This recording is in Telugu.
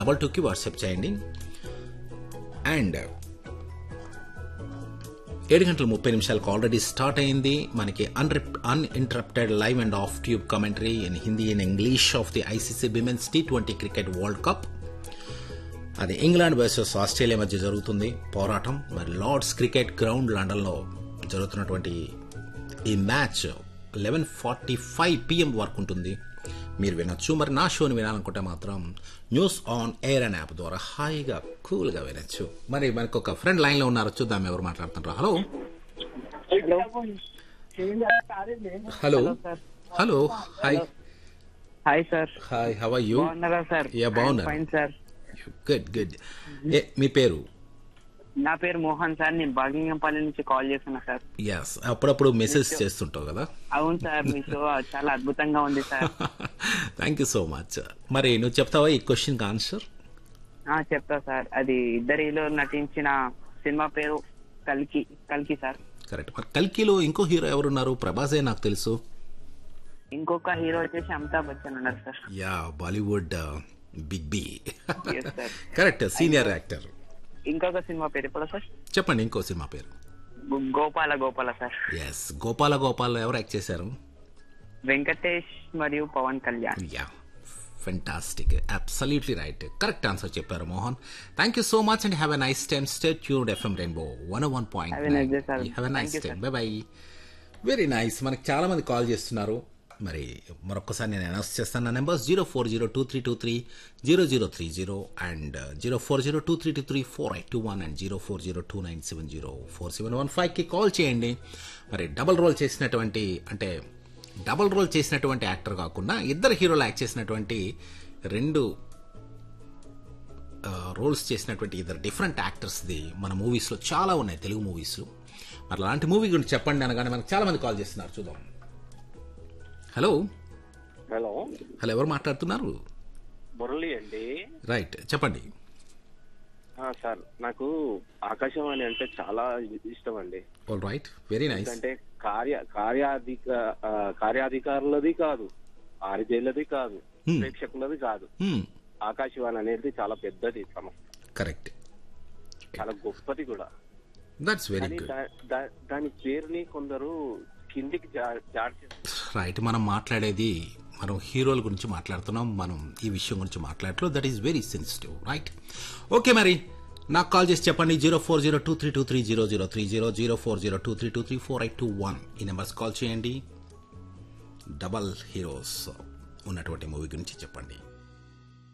డబల్ టూకి వాట్సాప్ చేయండి అండ్ ఏడు గంటల ముప్పై నిమిషాలకు ఆల్రెడీ స్టార్ట్ అయింది మనకి అన్రిప్ uninterrupted live and off tube commentary in Hindi and English of the ICC women's T twenty cricket world cup అది ఇంగ్లాండ్ వర్సెస్ ఆస్ట్రేలియా మధ్య జరుగుతుంది పోరాటం మరి లార్డ్స్ క్రికెట్ గ్రౌండ్ లండన్లో జరుగుతున్నటువంటి ఈ match eleven forty five PM వరకు ఉంటుంది మీరు వినొచ్చు మరి నా షోని వినాలనుకుంటే మాత్రం న్యూస్ ఆన్ ఎయిర్ అనే యాప్ ద్వారా హాయిగా కూల్గా వినొచ్చు మరి మనకు ఒక ఫ్రెండ్ లైన్లో ఉన్నారు చూద్దాం ఎవరు మాట్లాడుతుంటారు hello hello sir hello hi hi sir hi how are you బాగున్నారా సార్ Yeah, బాగున్నాను. ఫైన్ సార్ గుడ్ గుడ్ ఏ మీ పేరు నా పేరు మోహన్ సార్ నేను బాగింగంపల్లి నుంచి కాల్ చేస్తున్నా సార్ ఎస్ అప్పుడప్పుడు మెసేజ్ చేస్తుంటావు కదా అవును సార్ మీ షో చాలా అద్భుతంగా ఉంది sir thank you so much మరి నువ్వు చెప్తావా ఈ క్వశ్చన్ ఆన్సర్ ఆ చెప్తా సార్ అది ఇద్దరిలో నటించిన సినిమా పేరు కల్కి కల్కి సార్ కరెక్ట్ మరి కల్కిలో ఇంకో హీరో ఎవరున్నారు ప్రభాసే నాకు తెలుసు ఇంకొక హీరో వచ్చేసి అమితాబ్ బచ్చన్ ఉన్నారు sir yeah Bollywood big B Yes, sir. Correct senior actor ఇంకొక సినిమా పేరు ఇప్పుడు సార్ చెప్పండి ఇంకో సినిమా పేరు గు- గోపాల గోపాల సార్ ఎస్ గోపాల గోపాల్ ఎవరు యాక్ట్ చేశారు వెంకటేష్ మరియు Pawan Kalyan yeah fantastic absolutely right correct answer చెప్పారు Mohan thank you so much and have a nice time stay tuned FM Rainbow one one point Have a nice day, sir. Have a nice Thank you, time bye bye very nice మనకి చాలా మంది కాల్ చేస్తున్నారు మరి మరొకసారి నేను అనౌన్స్ చేస్తాను నా number zero four zero two three two three zero zero three zero and zero four zero two three two three four eight two one and zero four zero two nine seven zero four seven one ఫైవ్కి కాల్ చేయండి మరి డబల్ రోల్ చేసినటువంటి అంటే డబల్ రోల్ చేసినటువంటి యాక్టర్ కాకుండా ఇద్దరు హీరోలు యాక్ట్ చేసినటువంటి రెండు రోల్స్ చేసినటువంటి ఇద్దరు డిఫరెంట్ యాక్టర్స్ది మన మూవీస్లో చాలా ఉన్నాయి తెలుగు మూవీస్లో మరి అలాంటి మూవీ గురించి చెప్పండి అనగానే మనకు చాలా మంది కాల్ చేస్తున్నారు చూద్దాం హలో హలో హలో ఎవరు మాట్లాడుతున్నారు మురళి అండి రైట్ చెప్పండి ఆ, సార్ నాకు ఆకాశవాణి అంటే చాలా ఇష్టం అండి ఆల్ రైట్ వెరీ నైస్ ఎందుకంటే కార్య కార్యాధిక ఆ, కార్యాధికారులది కాదు ఆరిజేలది కాదు Hmm. ప్రేక్షకులది కాదు ఆకాశవాణి అనేది చాలా పెద్దది సంస్థ కరెక్ట్ చాలా గొప్పది కూడా దట్స్ వెరీ కానీ గుడ్ దా- దా- దాని పేరుని కొందరు కిందికి జా- జాడ్ చేస్తారు రైట్ మనం మాట్లాడేది మనం హీరోల గురించి మాట్లాడుతున్నాం మనం ఈ విషయం గురించి మాట్లాడట్లేదు that is very sensitive right okay మరి నాకు కాల్ చేసి చెప్పండి zero four zero two three two three zero zero three zero zero four zero two three two three four eight two one ఈ నెంబర్స్ కాల్ చేయండి డబల్ హీరోస్ ఉన్నటువంటి మూవీ గురించి చెప్పండి